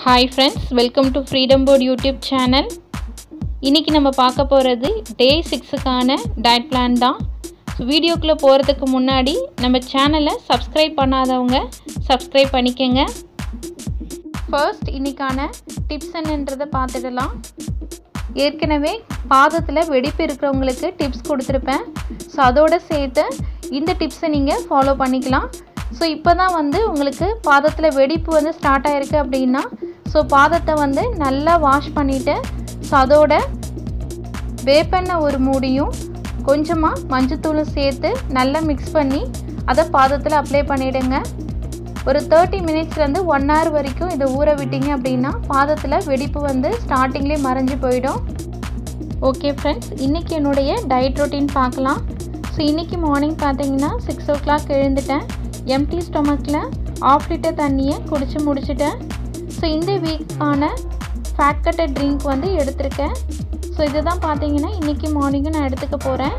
hi friends welcome to freedom port YouTube channel இன்றைக்கி நம்ம பார்க்க போகிறது டே சிக்ஸுக்கான டயட் பிளான் தான் வீடியோக்குள்ளே போகிறதுக்கு முன்னாடி நம்ம சேனலை சப்ஸ்கிரைப் பண்ணாதவங்க சப்ஸ்கிரைப் பண்ணிக்கங்க ஃபர்ஸ்ட் இன்றைக்கான டிப்ஸ் என்னன்றதை பார்த்துடலாம் ஏற்கனவே பாதத்தில் வெடிப்பு இருக்கிறவங்களுக்கு டிப்ஸ் கொடுத்துருப்பேன் ஸோ அதோடு சேர்த்து இந்த டிப்ஸை நீங்கள் ஃபாலோ பண்ணிக்கலாம் ஸோ இப்போ தான் வந்து உங்களுக்கு பாதத்தில் வெடிப்பு வந்து ஸ்டார்ட் ஆகிருக்கு அப்படின்னா ஸோ பாதத்தை வந்து நல்லா வாஷ் பண்ணிவிட்டு ஸோ அதோட வேப்பெண்ணெய் ஒரு மூடியும் கொஞ்சமாக மஞ்சத்தூளும் சேர்த்து நல்லா மிக்ஸ் பண்ணி அதை பாதத்தில் அப்ளை பண்ணிவிடுங்க ஒரு தேர்ட்டி மினிட்ஸ்லேருந்து ஒன் ஹவர் வரைக்கும் இதை ஊற விட்டீங்க அப்படின்னா பாதத்தில் வெடிப்பு வந்து ஸ்டார்டிங்லேயே மறைஞ்சு போயிடும் ஓகே ஃப்ரெண்ட்ஸ் இன்றைக்கி என்னுடைய டயட் ரொட்டீன் பார்க்கலாம் ஸோ இன்றைக்கி மார்னிங் பார்த்தீங்கன்னா சிக்ஸ் ஓ கிளாக் எழுந்துட்டேன் எம்டி ஸ்டொமக்கில் ஆஃப் லிட்டர் தண்ணியை குடித்து முடிச்சிட்டேன் ஸோ இந்த வீக்கான ஃபேட் கட்டர் ட்ரிங்க் வந்து எடுத்திருக்கேன் ஸோ இதை தான் பார்த்தீங்கன்னா இன்றைக்கி மார்னிங்கும் நான் எடுத்துக்க போகிறேன்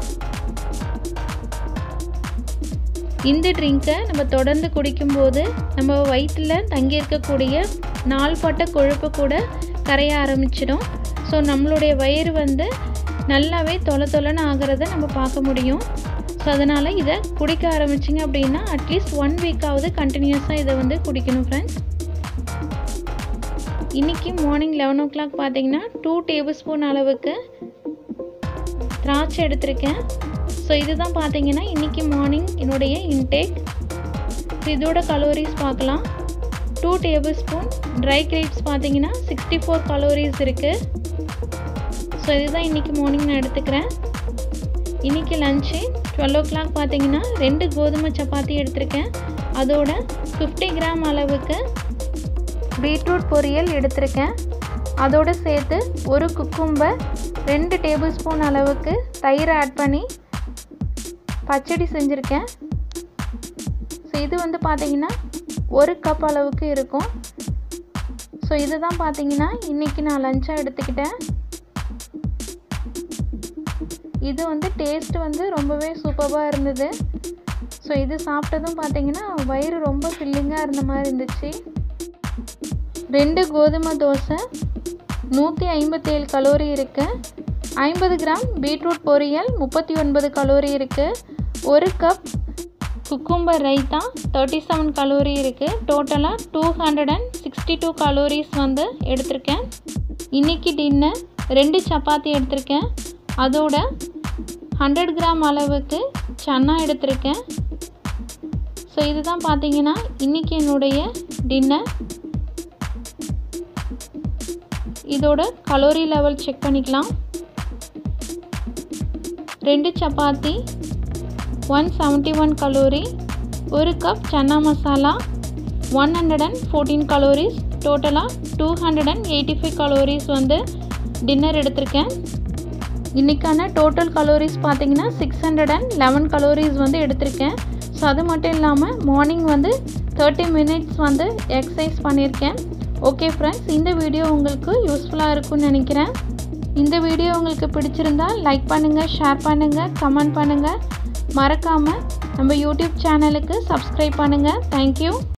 இந்த ட்ரிங்க்கை நம்ம தொடர்ந்து குடிக்கும்போது நம்ம வயிற்றில் தங்கி இருக்கக்கூடிய நாள்பட்ட கொழுப்பு கூட கரைய ஆரம்பிச்சிடும் ஸோ நம்மளுடைய வயிறு வந்து நல்லாவே தொலை தொலைன்னு ஆகிறத நம்ம பார்க்க முடியும் ஸோ அதனால் இதை குடிக்க ஆரம்பிச்சிங்க அப்படின்னா அட்லீஸ்ட் ஒன் வீக்காவது கண்டினியூஸாக இதை வந்து குடிக்கணும் ஃப்ரெண்ட்ஸ் இன்றைக்கி மார்னிங் லெவன் ஓ கிளாக் பார்த்தீங்கன்னா டூ டேபிள் ஸ்பூன் அளவுக்கு திராட்சை எடுத்திருக்கேன் ஸோ இதுதான் பார்த்தீங்கன்னா இன்றைக்கி மார்னிங் என்னுடைய இன்டேக் ஸோ இதோட கலோரிஸ் பார்க்கலாம் two tablespoon dry grapes பார்த்தீங்கன்னா சிக்ஸ்டி ஃபோர் கலோரிஸ் இருக்குது ஸோ இதுதான் இன்றைக்கி மார்னிங் நான் எடுத்துக்கிறேன் இன்றைக்கி லஞ்சு டுவெல் ஓ கிளாக் பார்த்தீங்கன்னா ரெண்டு கோதுமை சப்பாத்தி எடுத்திருக்கேன் அதோட ஃபிஃப்டி கிராம் அளவுக்கு பீட்ரூட் பொரியல் எடுத்திருக்கேன் அதோடு சேர்த்து ஒரு குக்கும்பர் ரெண்டு டேபிள் ஸ்பூன் அளவுக்கு தயிர் ஆட் பண்ணி பச்சடி செஞ்சுருக்கேன் ஸோ இது வந்து பார்த்திங்கன்னா ஒரு கப் அளவுக்கு இருக்கும் ஸோ இதுதான் பார்த்தீங்கன்னா இன்றைக்கி நான் லஞ்சாக எடுத்துக்கிட்டேன் இது வந்து டேஸ்ட் வந்து ரொம்பவே சூப்பராக இருந்தது ஸோ இது சாப்பிட்டதும் பார்த்தீங்கன்னா வயிறு ரொம்ப ஃபில்லிங்காக இருந்த மாதிரி இருந்துச்சு ரெண்டு கோதுமை தோசை நூற்றி ஐம்பத்தேழு கலோரி இருக்குது ஐம்பது கிராம் பீட்ரூட் பொரியல் முப்பத்தி ஒன்பது கலோரி இருக்குது ஒரு cup cucumber raita thirty seven calorie இருக்குது டோட்டலாக two hundred and sixty two calories வந்து எடுத்திருக்கேன் இன்றைக்கி டின்னர் ரெண்டு சப்பாத்தி எடுத்திருக்கேன் அதோட ஹண்ட்ரட் கிராம் அளவுக்கு சன்னா எடுத்திருக்கேன் ஸோ இதுதான் பார்த்தீங்கன்னா இன்றைக்கி என்னுடைய டின்னர் இதோட கலோரி லெவல் செக் பண்ணிக்கலாம் ரெண்டு chapati one seventy one calorie ஒரு cup chana masala one hundred and fourteen calories டோட்டலாக two hundred and eighty five calories வந்து டின்னர் எடுத்திருக்கேன் இன்றைக்கான டோட்டல் கலோரிஸ் பார்த்தீங்கன்னா six hundred and eleven calories வந்து எடுத்திருக்கேன் ஸோ அது மட்டும் இல்லாமல் மார்னிங் வந்து தேர்ட்டி மினிட்ஸ் வந்து எக்ஸசைஸ் பண்ணியிருக்கேன் ஓகே ஃப்ரெண்ட்ஸ் இந்த வீடியோ உங்களுக்கு யூஸ்ஃபுல்லாக இருக்கும்னு நினைக்கிறேன் இந்த வீடியோ உங்களுக்கு பிடிச்சிருந்தால் லைக் பண்ணுங்கள் ஷேர் பண்ணுங்கள் கமெண்ட் பண்ணுங்கள் மறக்காமல் நம்ம யூடியூப் சேனலுக்கு சப்ஸ்கிரைப் பண்ணுங்கள் தேங்க்யூ